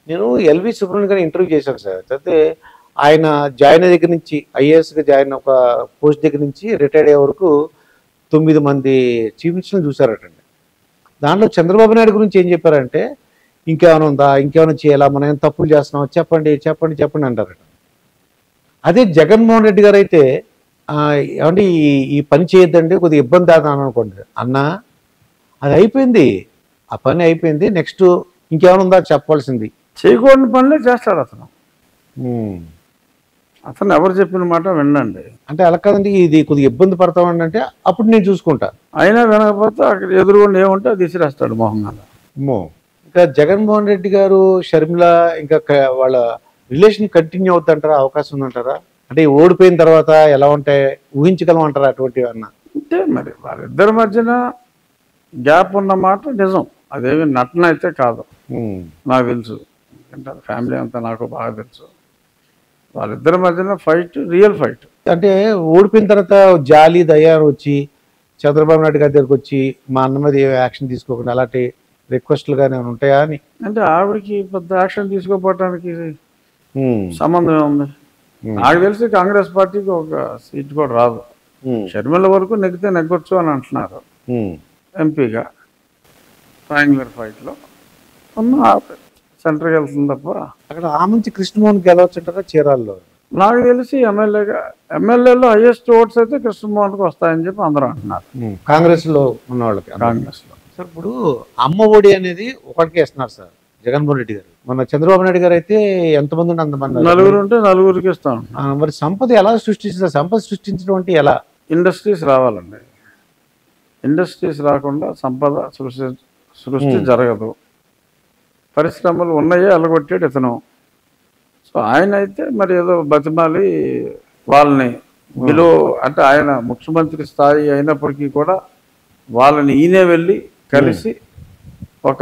నేను ఎల్వి సుబ్రహ్మణ్యం గారిని ఇంటర్వ్యూ చేశాను సార్ అయితే ఆయన జాయిన్ అయ్యే దగ్గర నుంచి ఐఏఎస్గా జాయిన్ ఒక పోస్ట్ దగ్గర నుంచి రిటైర్డ్ అయ్యే వరకు తొమ్మిది మంది చీఫ్ మినిస్టర్లు చూశారటండి దాంట్లో చంద్రబాబు నాయుడు గురించి ఏం చెప్పారంటే ఇంకేమైనా ఉందా ఇంకేమైనా చేయాలా మనం ఏం తప్పులు చేస్తున్నాం చెప్పండి చెప్పండి చెప్పండి అంటారట అదే జగన్మోహన్ రెడ్డి గారు అయితే ఆ, ఏమంటే ఈ ఈ పని చేయొద్దండి కొద్దిగా ఇబ్బంది అవుతాను అనుకోండి అన్నా అది అయిపోయింది ఆ పని అయిపోయింది నెక్స్ట్ ఇంకేమైనా ఉందా చెప్పాల్సింది చేయకూడని పనులే చేస్తాడు అతను ఉమ్. అతను ఎవరు చెప్పిన మాట వినండి అంటే అలా కాదండి ఇది కొద్దిగా ఇబ్బంది పడతామండి అంటే అప్పుడు నేను చూసుకుంటా అయినా వినకపోతే అక్కడ ఎదురుగుండా ఏముంటే అది విసిరేస్తాడు మొహం మీద అమ్మో ఇంకా జగన్మోహన్ రెడ్డి గారు షర్మిల ఇంకా క- వాళ్ళ రిలేషన్ కంటిన్యూ అవుతుంటారా అవకాశం ఉందంటారా అంటే ఈ ఓడిపోయిన తర్వాత ఎలా ఉంటాయి ఊహించగలం అంటారా అటువంటివి అన్న అంటే మరి వాళ్ళిద్దరి మధ్యన గ్యాప్ ఉన్న మాట నిజం అదేమి నటన అయితే కాదు ఉమ్. నాకు తెలుసు ఎందుకంటే ఫ్యామిలీ అంతా నాకు బాగా తెలుసు వాళ్ళిద్దరి మధ్యన ఫైట్ రియల్ ఫైట్ అంటే ఓడిపోయిన తర్వాత జాలి దయ అని వచ్చి చంద్రబాబు నాయుడు గారి దగ్గరికి వచ్చి మా అన్న మీద ఏ యాక్షన్ తీసుకోకుండా అలాంటి రిక్వెస్ట్లు కానీ ఏమైనా ఉంటాయా అని అంటే ఆవిడకి పెద్ద యాక్షన్ తీసుకోపోవటానికి ఉమ్. సంబంధం ఏముంది Hmm. నాకు తెలిసి కాంగ్రెస్ పార్టీకి ఒక సీట్ కూడా రాదు ఉమ్. షర్మిల వరకు నెగ్గితే నెగ్గొచ్చు అని అంటున్నారు ఉమ్. ఎంపీగా ట్రయాంగులర్ ఫైట్లో ఉన్న సెంటర్కి వెళ్తుంది తప్ప అక్కడ ఆ నుంచి కృష్ణమోహన్ గెలవచ్చుంటారా చీరాల్లో నాకు తెలిసి ఎమ్మెల్యేగా ఎమ్మెల్యేలో హైయెస్ట్ ఓట్స్ అయితే కృష్ణమోహన్కి వస్తాయని చెప్పి అందరూ అంటున్నారు ఉమ్. కాంగ్రెస్లో ఉన్న వాళ్ళకి కాంగ్రెస్లో సార్ ఇప్పుడు అమ్మ ఒడి అనేది ఒకటికే ఇస్తున్నారు సార్ జగన్మోహన్ రెడ్డి గారు మన చంద్రబాబు నాయుడు గారు అయితే ఎంతమంది ఉంటే అంతమంది నలుగురు ఉంటే నలుగురికి ఇస్తాం ఆ, మరి సంపద ఎలా సృష్టించారు సంపద సృష్టించడం అంటే ఎలా ఇండస్ట్రీస్ రావాలండి ఇండస్ట్రీస్ రాకుండా సంపద సృష్టి సృష్టి జరగదు పరిశ్రమలు ఉన్నాయే అలగొట్టాడు ఇతను సో ఆయన అయితే మరి ఏదో బతిమాలి వాళ్ళని బిలో అంటే ఆయన ముఖ్యమంత్రి స్థాయి అయినప్పటికీ కూడా వాళ్ళని ఈయనే వెళ్ళి కలిసి ఒక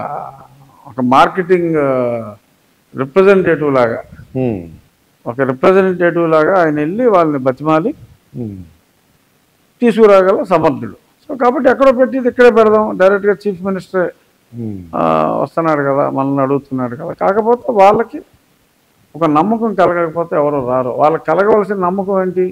ఒక మార్కెటింగ్ రిప్రజెంటేటివ్ లాగా ఉమ్. ఒక రిప్రజెంటేటివ్ లాగా ఆయన వెళ్ళి వాళ్ళని బతిమాలి ఉమ్. తీసుకురాగల సమర్థుడు సో కాబట్టి ఎక్కడో పెట్టి ఇది ఇక్కడే పెడదాం డైరెక్ట్గా చీఫ్ మినిస్టర్ ఉమ్. వస్తున్నాడు కదా మనల్ని అడుగుతున్నాడు కదా కాకపోతే వాళ్ళకి ఒక నమ్మకం కలగకపోతే ఎవరు రారు వాళ్ళకి కలగవలసిన నమ్మకం ఏంటి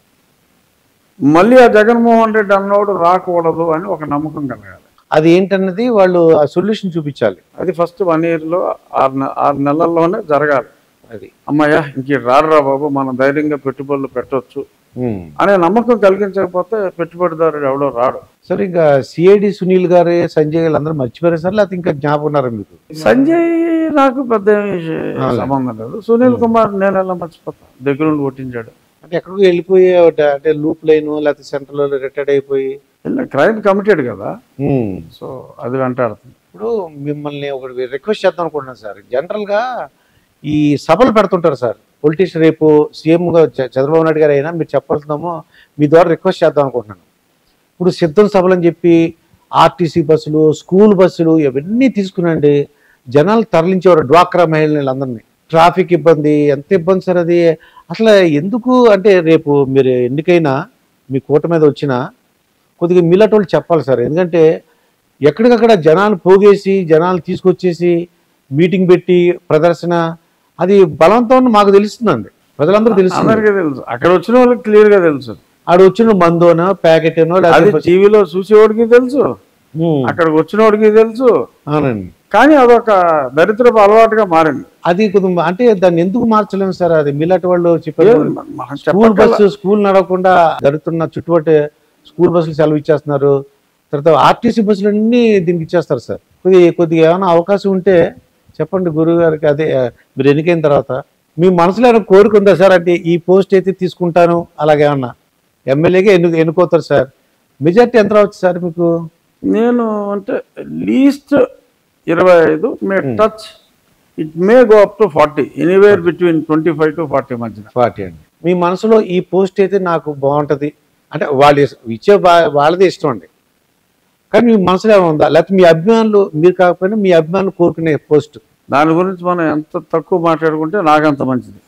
మళ్ళీ ఆ జగన్మోహన్ రెడ్డి అన్నోడు రాకూడదు అని ఒక నమ్మకం కలగాలి అది ఏంటన్నది వాళ్ళు ఆ సొల్యూషన్ చూపించాలి అది ఫస్ట్ వన్ ఇయర్లో ఆరు నె- ఆరు నెలల్లోనే జరగాలి అది అమ్మయ్యా ఇంక రారురా బాబు మనం ధైర్యంగా పెట్టుబడులు పెట్టొచ్చు ఉమ్. అనే నమ్మకం కలిగించకపోతే పెట్టుబడిదారుడు ఎవడో రాడు సరే ఇంకా సిఐడి సునీల్ గారు సంజయ్ గారు అందరూ మర్చిపోయారు సార్ లేకపోతే ఇంకా జ్ఞాపకం ఉన్నారా మీకు సంజయ్ నాకు పెద్ద ఏమీ సంబంధం లేదు సునీల్ కుమార్ నేను ఎలా మర్చిపోతాను దగ్గర నుండి కొట్టించాడు అంటే ఎక్కడికి వెళ్ళిపోయి ఒక- అంటే లూప్ లైన్ లేకపోతే సెంట్రల్ లో రిటైర్డ్ అయిపోయి క్రైమ్ కమిటెడ్ కదా ఉమ్. సో అది వెంటాడుతుంది ఇప్పుడు మిమ్మల్ని ఒకటి రిక్వెస్ట్ చేద్దాం అనుకుంటున్నాను సార్ జనరల్ గా ఈ సభలు పెడుతుంటారు సార్ పొలిటీషియన్ రేపు సీఎంగా చంద్రబాబు నాయుడు గారు అయినా మీరు చెప్పాల్సిందేమో మీ ద్వారా రిక్వెస్ట్ చేద్దాం అనుకుంటున్నాను ఇప్పుడు సిద్ధం సభలు అని చెప్పి ఆర్టీసీ బస్సులు స్కూల్ బస్సులు ఇవన్నీ తీసుకునండి జనాలు తరలించేవారు డ్వాక్రా మహిళలందరినీ ట్రాఫిక్ ఇబ్బంది ఎంత ఇబ్బంది సార్ అది అసలు ఎందుకు అంటే రేపు మీరు ఎన్నికైనా మీ కోట మీద వచ్చినా కొద్దిగా మీలాంటి వాళ్ళు చెప్పాలి సార్ ఎందుకంటే ఎక్కడికక్కడ జనాలు పోగేసి జనాలు తీసుకొచ్చేసి మీటింగ్ పెట్టి ప్రదర్శన అది బలవంతం మాకు తెలుస్తుందండి ప్రజలందరూ తెలుస్తుంది అందరికీ తెలుసు అక్కడ వచ్చిన వాళ్ళకి క్లియర్ గా తెలుసు ఆడ వచ్చిన మందోనో ప్యాకెటేనో అది లేకపోతే టీవీలో చూసేవాడికి తెలుసు ఉమ్, అక్కడికి వచ్చినోడికి తెలుసు అవునండి కానీ అదొక దరిద్రపు అలవాటుగా మారింది అది కొద్దిగా అంటే దాన్ని ఎందుకు మార్చలేము సార్ అది మీలాంటి వాళ్ళు చెప్పారు ఏం మనం స్కూల్ చెప్పక్కర్లా. బస్సు స్కూల్ నడవకుండా జరుగుతున్న చుట్టుపక్కల స్కూల్ బస్సులు సెలవు ఇచ్చేస్తున్నారు తర్వాత ఆర్టీసీ బస్సులు అన్నీ దీనికి ఇచ్చేస్తారు సార్ కొద్దిగా కొద్దిగా ఏమైనా అవకాశం ఉంటే చెప్పండి గురువు గారికి అదే ఆ, మీరు ఎన్నికైన తర్వాత మీ మనసులో ఏమైనా కోరిక ఉందా సార్ అంటే ఈ పోస్ట్ అయితే తీసుకుంటాను అలాగేమన్నా ఎమ్మెల్యేగా ఎన్ను ఎన్నుకోతారు సార్ మెజార్టీ ఎంత రావచ్చు సార్ మీకు నేను అంటే లీస్ట్ ఇరవై ఐదు may touch it may go up to forty anywhere between twenty five to forty మధ్యన పార్టీ అండి మీ మనసులో ఈ పోస్ట్ అయితే నాకు బాగుంటది అంటే వాళ్ళు ఇస్- ఇచ్చే బా- వాళ్ళదే ఇష్టం అండి కానీ మీ మనసులో ఏమైనా ఉందా లేకపోతే మీ అభిమానులు మీరు కాకపోయినా మీ అభిమానులు కోరుకునే పోస్ట్ దాని గురించి మనం ఎంత తక్కువ మాట్లాడుకుంటే నాకంత మంచిది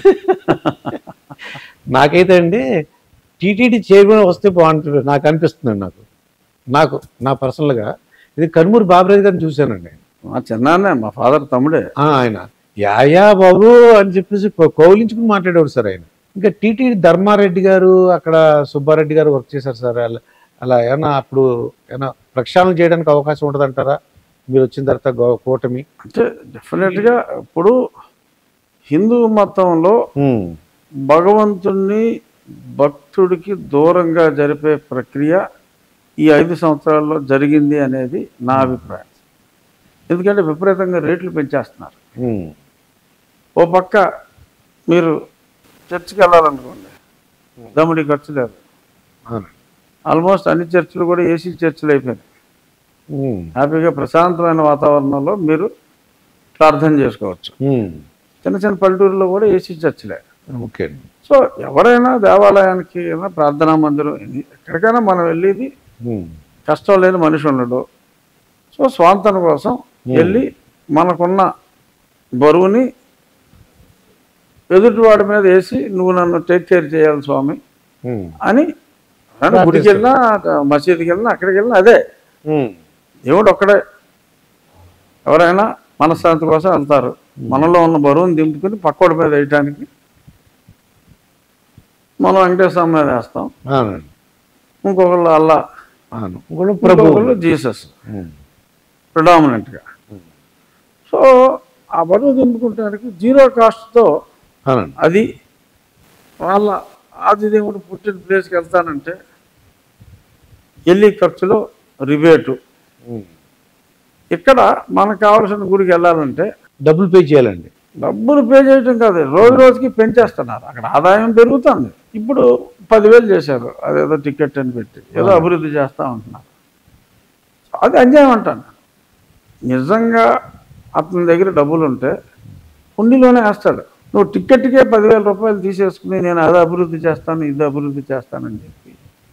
నాకైతే అండి టీటీడీ చైర్మన్ వస్తే బాగుంటుంది నాకు అనిపిస్తుందండి నాకు నాకు నా పర్సనల్గా ఇది కనుమూరి బాబురాజు గారిని చూశానండి మా చిన్నాన్నే మా ఫాదర్ తమ్ముడే ఆ, ఆయన యాయా బాబు అని చెప్పేసి కౌ- కౌలించుకుని మాట్లాడేవాడు సార్ ఆయన ఇంకా టీటీ ధర్మారెడ్డి గారు అక్కడ సుబ్బారెడ్డి గారు వర్క్ చేశారు సార్ అలా అలా ఏమన్నా అప్పుడు ఏమన్నా ప్రక్షాళన చేయడానికి అవకాశం ఉంటుందంటారా మీరు వచ్చిన తర్వాత గో- కూటమి అంటే డెఫినెట్గా ఇప్పుడు హిందూ మతంలో ఉమ్, భగవంతుణ్ణి భక్తుడికి దూరంగా జరిపే ప్రక్రియ ఈ ఐదు సంవత్సరాల్లో జరిగింది అనేది నా అభిప్రాయం ఎందుకంటే విపరీతంగా రేట్లు పెంచేస్తున్నారు ఉమ్, ఓ పక్క మీరు చర్చికి వెళ్ళాలనుకోండి దమ్ముడి ఖర్చు లేదు అవును. ఆల్మోస్ట్ అన్ని చర్చిలు కూడా ఏసీ చర్చిలు అయిపోయినాయి ఉమ్, హ్యాపీగా ప్రశాంతమైన వాతావరణంలో మీరు ప్రార్థన చేసుకోవచ్చు ఉమ్, చిన్న చిన్న పల్లెటూరులో కూడా ఏసీ చర్చిలే ఓకే అండి సో ఎవరైనా దేవాలయానికి అయినా ప్రార్థనా మందిరం ఇది- ఎక్కడికైనా మనం వెళ్ళేది ఉమ్, కష్టం లేని మనిషి ఉండడు సో స్వాంతన కోసం వెళ్ళి మనకున్న బరువుని ఎదుటివాడి మీద వేసి నువ్వు నన్ను టేక్ కేర్ చేయాలి స్వామి ఉమ్, అని కానీ గుడికి వెళ్ళినా మసీదుకి వెళ్ళినా అక్కడికి వెళ్ళినా అదే ఉమ్, దేవుడు ఒక్కడే ఎవరైనా మనశ్శాంతి కోసం వెళ్తారు మనలో ఉన్న బరువును దింపుకుని పక్కోడి మీద వేయటానికి మనం వెంకటేశ్వర మీద వేస్తాం అవునండి ఇంకొకళ్ళు అల్లా అవును ఇంకోటి ప్రభు ఇంకొకళ్ళు జీసస్ ఉమ్, ప్రిడామినెంట్గా సో ఆ బరువు దింపుకుంటానికి జీరో కాస్ట్తో అవునండి అది వాళ్ళ ఆది దేవుడు పుట్టిన ప్లేస్కి వెళ్తానంటే వెళ్ళి ఖర్చులో రిబేటు ఉమ్, ఇక్కడ మనకు కావాల్సిన గుడికి వెళ్ళాలంటే డబ్బులు పే చేయాలండి డబ్బులు పే చేయటం కాదు రోజు రోజుకి పెంచేస్తున్నారు అక్కడ ఆదాయం పెరుగుతుంది ఇప్పుడు పదివేలు చేశారు అదేదో టికెట్ అని పెట్టి ఏదో అభివృద్ధి చేస్తూ ఉంటున్నారు అది అన్యాయం అంటాను నిజంగా అతని దగ్గర డబ్బులు ఉంటే హుండీలోనే వేస్తాడు నువ్వు టికెట్కే పదివేల రూపాయలు తీసేసుకుని నేను అది అభివృద్ధి చేస్తాను ఇది అభివృద్ధి చేస్తానని చెప్పి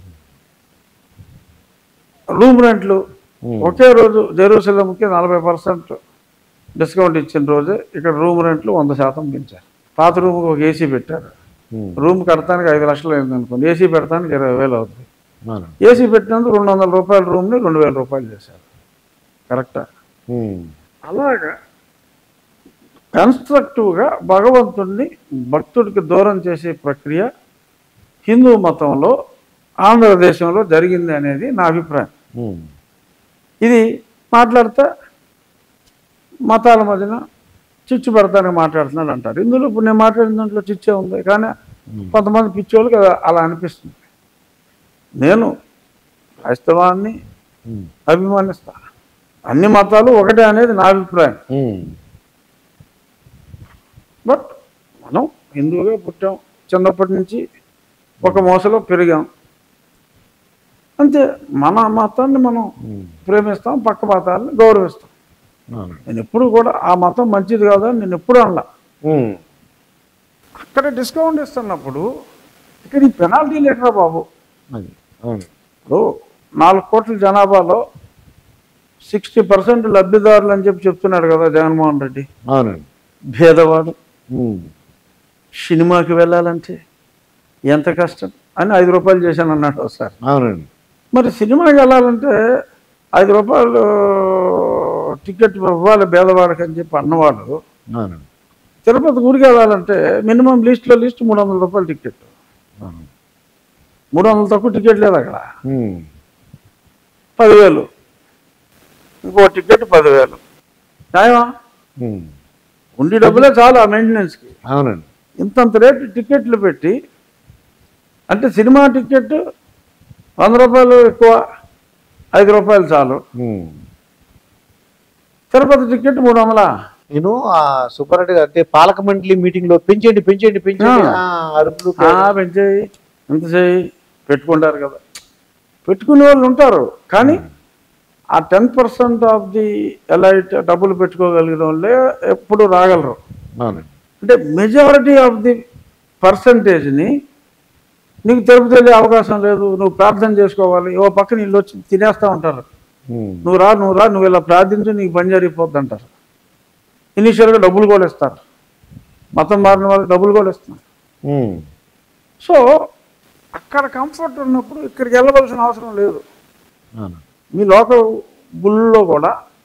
రూమ్ రెంట్లు ఉమ్, ఒకే రోజు జెరూసలంకి నలభై పర్సెంట్ డిస్కౌంట్ ఇచ్చిన రోజే ఇక్కడ రూమ్ రెంట్లు వంద శాతం పెంచారు పాత రూమ్కి ఒక ఏసీ పెట్టారు ఉమ్, రూమ్ కడతానికి ఐదు లక్షలు అయింది అనుకోండి ఏసీ పెడతానికి ఇరవై వేలు అవుతుంది అవునండి ఏసీ పెట్టినందుకు రెండు వందల రూపాయల రూమ్ని రెండు వేల రూపాయలు చేశారు కరెక్టా ఉమ్, అలాగా కన్స్ట్రక్టివ్గా భగవంతుణ్ణి భక్తుడికి దూరం చేసే ప్రక్రియ హిందూ మతంలో ఆంధ్రదేశంలో జరిగింది అనేది నా అభిప్రాయం ఉమ్, ఇది మాట్లాడితే మతాల మధ్యన చిచ్చు పెడతానికి మాట్లాడుతున్నాడు అంటారు ఇందులో ఇప్పుడు నేను మాట్లాడిన దాంట్లో చిచ్చే ఉంది కానీ కొంతమంది పిచ్చోళ్ళకి అది అలా అనిపిస్తుంది నేను క్రైస్తవాన్ని ఉమ్, అభిమానిస్తా అన్ని మతాలు ఒకటే అనేది నా అభిప్రాయం ఉమ్, బట్ మనం హిందువుగా పుట్టాం చిన్నప్పటి నుంచి ఒక మోసలో పెరిగాం అంతే మన మతాన్ని మనం ఉమ్, ప్రేమిస్తాం పక్క మతాన్ని గౌరవిస్తాం అవునండి నేను ఎప్పుడు కూడా ఆ మతం మంచిది కాదని నేను ఎప్పుడు అనలా ఉమ్, అక్కడ డిస్కౌంట్ ఇస్తున్నప్పుడు ఇక్కడ ఈ పెనాల్టీ లేకరా బాబు అది అవును ఇప్పుడు నాలుగు కోట్ల జనాభాలో సిక్స్టీ పర్సెంట్ లబ్ధిదారులు అని చెప్పి చెప్తున్నాడు కదా జగన్మోహన్ రెడ్డి అవునండి భేదవాడు ఉమ్, సినిమాకి వెళ్ళాలంటే ఎంత కష్టం అని ఐదు రూపాయలు చేశాను అన్నాడు ఒకసారి అవునండి మరి సినిమాకి వెళ్ళాలంటే ఐదు రూపాయలు టికెట్ ఇవ్వాలి భేదవాడికి అని చెప్పి అన్నవాడు అవునండి తిరుపతి గుడికి వెళ్ళాలంటే మినిమం లిస్ట్లో లిస్ట్ మూడు వందల రూపాయలు టికెట్ అవును మూడు వందల తక్కువ టికెట్ లేదు అక్కడ ఉమ్, పదివేలు ఇంకో టికెట్ పదివేలు న్యాయమా ఉమ్, ఉండి డబ్బులే చాలు ఆ మెయింటెనెన్స్కి అవునండి ఇంతంత రేటు టికెట్లు పెట్టి అంటే సినిమా టికెట్ వంద రూపాయలు ఎక్కువ ఐదు రూపాయలు చాలు ఉమ్. తిరుపతి టికెట్ మూడు వందలా నేను ఆ సుబ్బారెడ్డి గారు అంటే పాలక మండలి మీటింగ్ లో పెంచండి పెంచండి పెంచండి ఆ. ఆ, అరుపులు ఆ, పెంచేయి ఎంత చేయి పెట్టుకుంటారు కదా పెట్టుకునే వాళ్ళు ఉంటారు కానీ ఆ ten percent of the elite డబ్బులు పెట్టుకోగలిగిన వాళ్ళే ఎప్పుడు రాగలరు అవునండి అంటే మెజారిటీ ఆఫ్ ది పర్సంటేజ్ని నీకు తిరుపతి వెళ్ళే అవకాశం లేదు నువ్వు ప్రార్థన చేసుకోవాలి ఓ పక్కన ఇల్లు వచ్చి తినేస్తూ ఉంటారు ఉమ్, నువ్వు రా నువ్వు రా నువ్వు ఇలా ప్రార్థించు నీకు పని జరిగిపోద్ది అంటారు ఇనిషియల్గా డబ్బులు కూడా ఇస్తారు మతం మారిన వాళ్ళకి డబ్బులు కూడా ఇస్తున్నారు ఉమ్, సో అక్కడ కంఫర్ట్ ఉన్నప్పుడు ఇక్కడికి వెళ్ళవలసిన అవసరం లేదు అవును మీ లోకల్ గుళ్ళో కూడా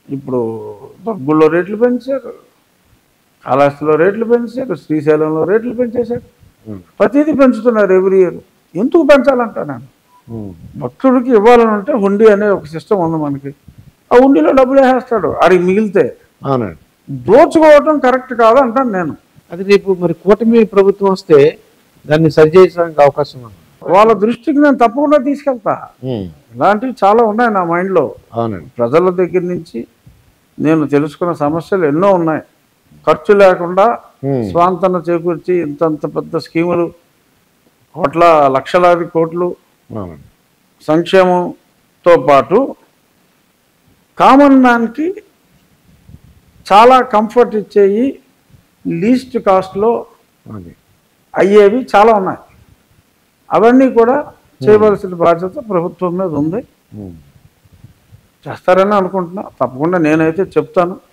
ఇప్పుడు దగ్గుల్లో రేట్లు పెంచారు కాళహస్తిలో రేట్లు పెంచారు శ్రీశైలంలో రేట్లు పెంచేశారు ఉమ్, ప్రతిదీ పెంచుతున్నారు ఎవ్రీ ఇయర్ ఎందుకు పెంచాలంటా నేను ఉమ్, భక్తుడికి ఇవ్వాలని అంటే హుండీ అనే ఒక సిస్టమ్ ఉంది మనకి ఆ హుండీలో డబ్బులు వేసేస్తాడు ఆడికి మిగిలితే అవునండి దోచుకోవటం కరెక్ట్ కాదు అంటాను నేను అది రేపు మరి కూటమి ప్రభుత్వం వస్తే దాన్ని సరిచేయడానికి అవకాశం ఉంది వాళ్ళ దృష్టికి నేను తప్పకుండా తీసుకెళ్తా ఇలాంటివి చాలా ఉన్నాయి నా మైండ్లో అవునండి ప్రజల దగ్గర నుంచి నేను తెలుసుకున్న సమస్యలు ఎన్నో ఉన్నాయి ఖర్చు లేకుండా ఉమ్, స్వాంతన చేకూర్చి ఇంతంత పెద్ద స్కీములు కోట్ల లక్షలాది కోట్లు అవునండి సంక్షేమంతో పాటు కామన్ మ్యాన్కి చాలా కంఫర్ట్ ఇచ్చేవి లీస్ట్ కాస్ట్లో అది అయ్యేవి చాలా ఉన్నాయి అవన్నీ కూడా చేయవలసిన బాధ్యత ప్రభుత్వం మీద ఉంది ఉమ్, చేస్తారని అనుకుంటున్నా తప్పకుండా నేనైతే చెప్తాను